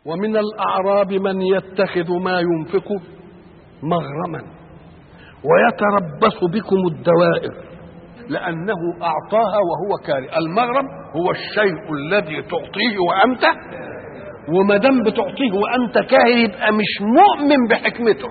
ومن الأعراب من يتخذ ما ينفق مغرما ويتربص بكم الدوائر لأنه أعطاها وهو كاره المغرم هو الشيء الذي تعطيه وأنت وما دام بتعطيه وأنت كاره يبقى مش مؤمن بحكمته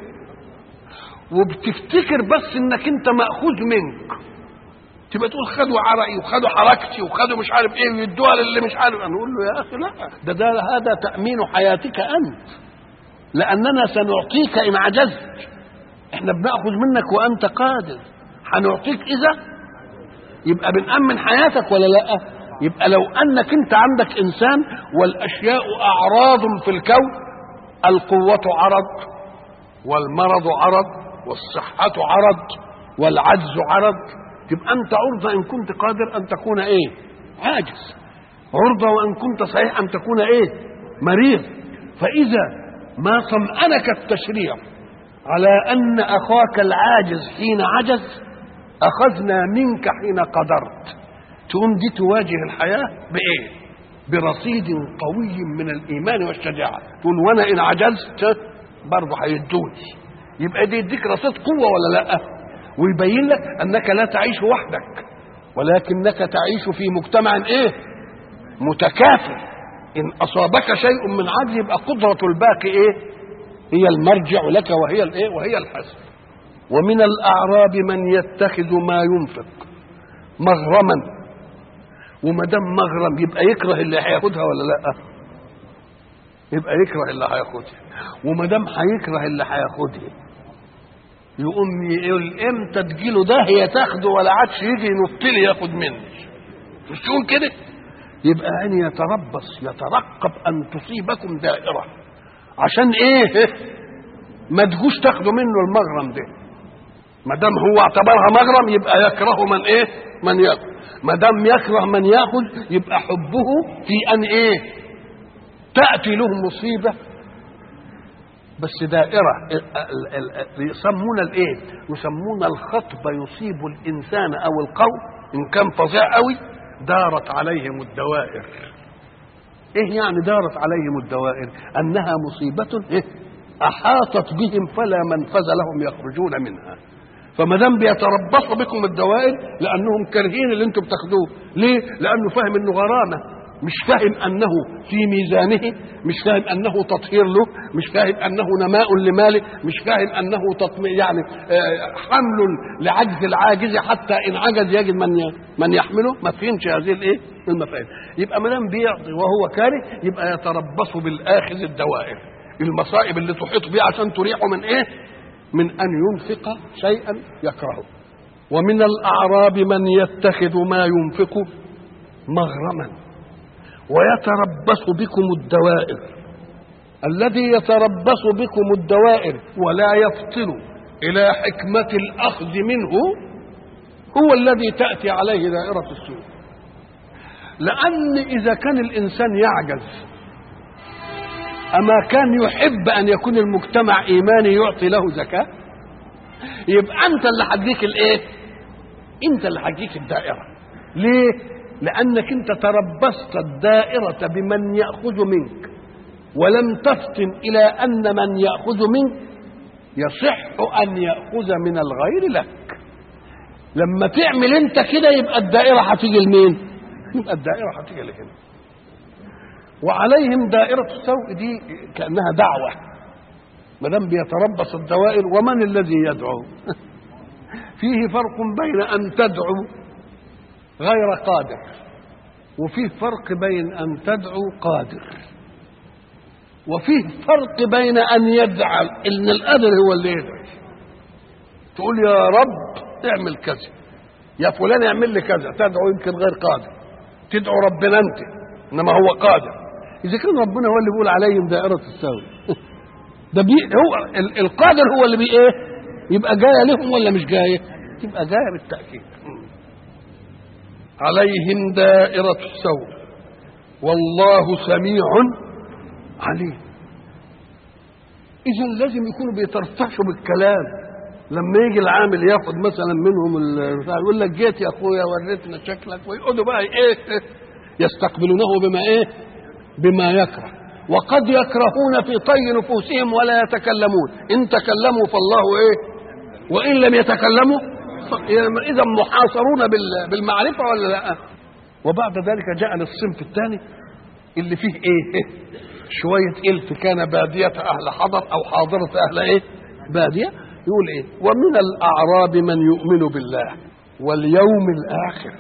وبتفتكر بس انك انت مأخوذ منك تبقى تقول خدوا عرقي وخدوا حركتي وخدوا مش عارف ايه ويدوها للي مش عارف انا اقول له يا اخي لا ده, ده هذا تامين حياتك انت لاننا سنعطيك ان عجزت احنا بناخذ منك وانت قادر هنعطيك اذا يبقى بنامن حياتك ولا لا يبقى لو انك انت عندك انسان والاشياء اعراض في الكون القوه عرض والمرض عرض والصحه عرض والعجز عرض تبقى انت عرضه ان كنت قادر ان تكون ايه عاجز عرضه وان كنت صحيح ان تكون ايه مريض فاذا ما طمأنك التشريع على ان اخاك العاجز حين عجز اخذنا منك حين قدرت تقوم دي تواجه الحياه بايه برصيد قوي من الايمان والشجاعه تقول وانا ان عجزت برضه هيدوني يبقى دي يديك رصيد قوه ولا لا ويبين لك انك لا تعيش وحدك ولكنك تعيش في مجتمع ايه متكافئ ان اصابك شيء من عجز يبقى قدره الباقي ايه هي المرجع لك وهي الايه وهي الحسن ومن الاعراب من يتخذ ما ينفق مغرما وما دام مغرم يبقى يكره اللي هياخدها ولا لا يبقى يكره اللي هياخدها وما دام هيكره اللي هياخدها يقوم يقول امتى تجيله ده هي تاخده ولا عادش يجي ينط لي ياخد مني مش تقول كده يبقى ان يتربص يترقب ان تصيبكم دائره عشان ايه ما تجوش تاخدوا منه المغرم ده ما دام هو اعتبرها مغرم يبقى يكره من ايه من ياخذ ما دام يكره من ياخذ يبقى حبه في ان ايه تاتي له مصيبه بس دائرة يسمون الايه يسمون الخطب يصيب الانسان او القوم ان كان فظيع قوي دارت عليهم الدوائر ايه يعني دارت عليهم الدوائر انها مصيبة إيه؟ احاطت بهم فلا منفذ لهم يخرجون منها فما دام بيتربصوا بكم الدوائر لانهم كارهين اللي انتم بتاخدوه ليه لانه فاهم انه غرامه مش فاهم انه في ميزانه مش فاهم انه تطهير له مش فاهم انه نماء لماله مش فاهم انه تطم... يعني حمل لعجز العاجز حتى ان عجز يجد من من يحمله ما فهمش هذه الايه المفاهيم يبقى ما دام بيعطي وهو كاره يبقى يتربص بالاخذ الدوائر المصائب اللي تحيط به عشان تريحه من ايه من ان ينفق شيئا يكرهه ومن الاعراب من يتخذ ما ينفق مغرما ويتربص بكم الدوائر الذي يتربص بكم الدوائر ولا يفطن الى حكمه الاخذ منه هو الذي تاتي عليه دائره السوء لان اذا كان الانسان يعجز اما كان يحب ان يكون المجتمع ايماني يعطي له زكاه يبقى انت اللي هتجيك الايه انت اللي هتجيك الدائره ليه لأنك أنت تربصت الدائرة بمن يأخذ منك ولم تفطن إلى أن من يأخذ منك يصح أن يأخذ من الغير لك لما تعمل أنت كده يبقى الدائرة هتيجي لمين؟ يبقى الدائرة هتيجي لهنا وعليهم دائرة السوء دي كأنها دعوة ما دام بيتربص الدوائر ومن الذي يدعو؟ فيه فرق بين أن تدعو غير قادر وفيه فرق بين ان تدعو قادر وفيه فرق بين ان يجعل ان القادر هو اللي يدعي تقول يا رب اعمل كذا يا فلان اعمل لي كذا تدعو يمكن غير قادر تدعو ربنا انت انما هو قادر اذا كان ربنا هو اللي بيقول عليهم دائره السوء ده بي هو القادر هو اللي بي ايه يبقى جايه لهم ولا مش جايه تبقى جايه بالتاكيد عليهم دائرة السوء والله سميع عليم إذا لازم يكونوا بيترفعوا بالكلام لما يجي العامل ياخد مثلا منهم يقول لك جيت يا اخويا وريتنا شكلك ويقعدوا بقى ايه يستقبلونه بما ايه بما يكره وقد يكرهون في طي نفوسهم ولا يتكلمون ان تكلموا فالله ايه وان لم يتكلموا اذا محاصرون بالمعرفه ولا لا وبعد ذلك جاء للصنف الثاني اللي فيه ايه شويه الف كان باديه اهل حضر او حاضره اهل ايه باديه يقول ايه ومن الاعراب من يؤمن بالله واليوم الاخر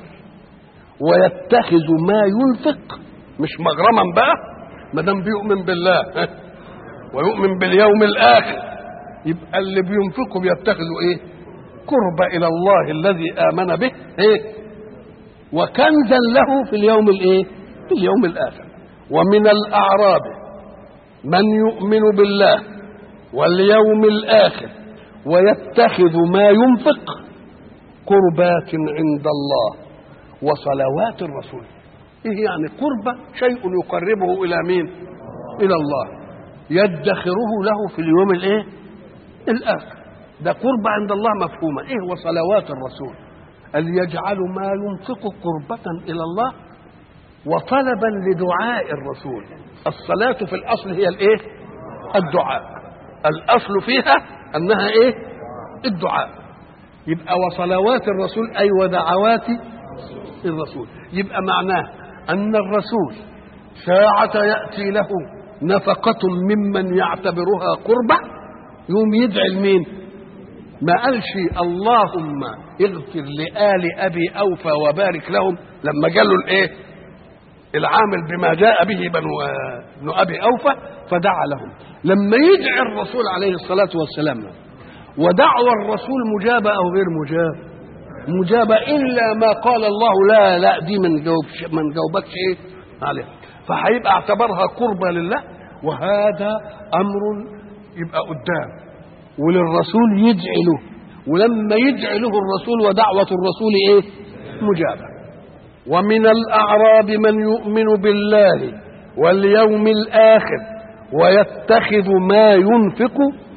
ويتخذ ما ينفق مش مغرما بقى ما دام بيؤمن بالله ويؤمن باليوم الاخر يبقى اللي بينفقوا بيتخذوا ايه قرب الى الله الذي امن به ايه وكنزا له في اليوم الايه في اليوم الاخر ومن الاعراب من يؤمن بالله واليوم الاخر ويتخذ ما ينفق قربات عند الله وصلوات الرسول ايه يعني قربة شيء يقربه الى مين الى الله يدخره له في اليوم الايه الاخر ده قرب عند الله مفهومة ايه وصلوات الرسول أن يجعل ما ينفق قربة إلى الله وطلبا لدعاء الرسول الصلاة في الأصل هي الإيه الدعاء الأصل فيها أنها إيه الدعاء يبقى وصلوات الرسول أي ودعوات الرسول يبقى معناه أن الرسول ساعة يأتي له نفقة ممن يعتبرها قربة يوم يدعي لمين ما قالش اللهم اغفر لآل أبي أوفى وبارك لهم لما قالوا الإيه العامل بما جاء به بنو ابن أبي أوفى فدعا لهم لما يدعي الرسول عليه الصلاة والسلام ودعوى الرسول مجابة أو غير مجابة مجابة إلا ما قال الله لا لا دي من جاوبش من جاوبكش إيه عليه فهيبقى اعتبرها قربة لله وهذا أمر يبقى قدام وللرسول يدعي له ولما يدعي له الرسول ودعوة الرسول ايه مجابة ومن الأعراب من يؤمن بالله واليوم الآخر ويتخذ ما ينفق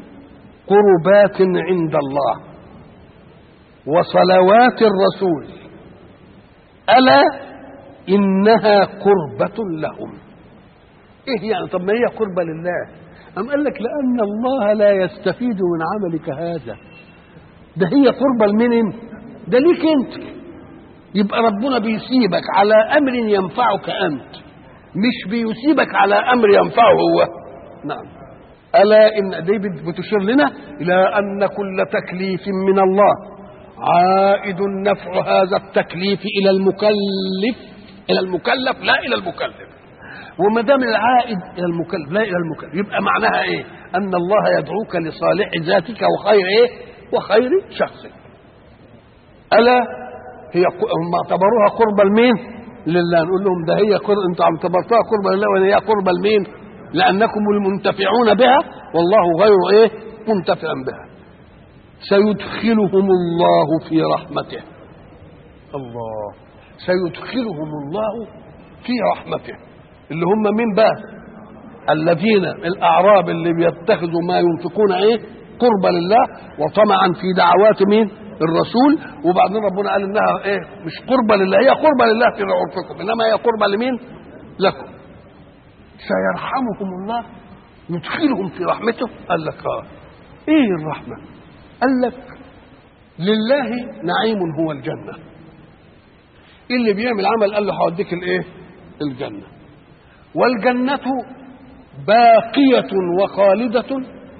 قربات عند الله وصلوات الرسول ألا إنها قربة لهم إيه يعني طب ما هي قربة لله أم قال لك لأن الله لا يستفيد من عملك هذا ده هي قربة لمين انت ده ليك انت يبقى ربنا بيسيبك على أمر ينفعك أنت مش بيسيبك على أمر ينفعه هو نعم ألا إن دي بتشير لنا إلى أن كل تكليف من الله عائد نفع هذا التكليف إلى المكلف إلى المكلف لا إلى المكلف وما دام العائد الى المكلف لا الى المكلف يبقى معناها ايه؟ ان الله يدعوك لصالح ذاتك وخير ايه؟ وخير شخصك. الا هي هم اعتبروها قربة لمين؟ لله نقول لهم ده هي قرب انتوا اعتبرتوها قربة لله ولا هي قربة لمين؟ لانكم المنتفعون بها والله غير ايه؟ منتفع بها. سيدخلهم الله في رحمته. الله سيدخلهم الله في رحمته. اللي هم مين بقى الذين الاعراب اللي بيتخذوا ما ينفقون ايه قربا لله وطمعا في دعوات مين الرسول وبعدين ربنا قال انها ايه مش قربة لله هي قربة لله في عرفكم انما هي قربة لمين لكم سيرحمهم الله يدخلهم في رحمته قال لك اه ايه الرحمة قال لك لله نعيم هو الجنة اللي بيعمل عمل قال له هوديك الايه الجنه والجنة باقية وخالدة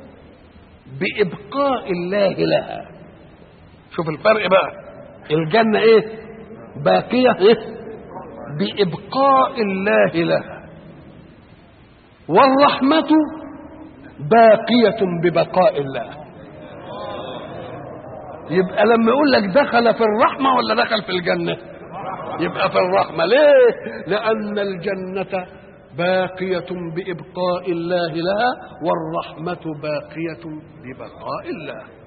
بإبقاء الله لها شوف الفرق بقى الجنة ايه باقية ايه بإبقاء الله لها والرحمة باقية ببقاء الله يبقى لما يقول لك دخل في الرحمة ولا دخل في الجنة يبقى في الرحمة ليه لأن الجنة باقية بإبقاء الله لها والرحمة باقية ببقاء الله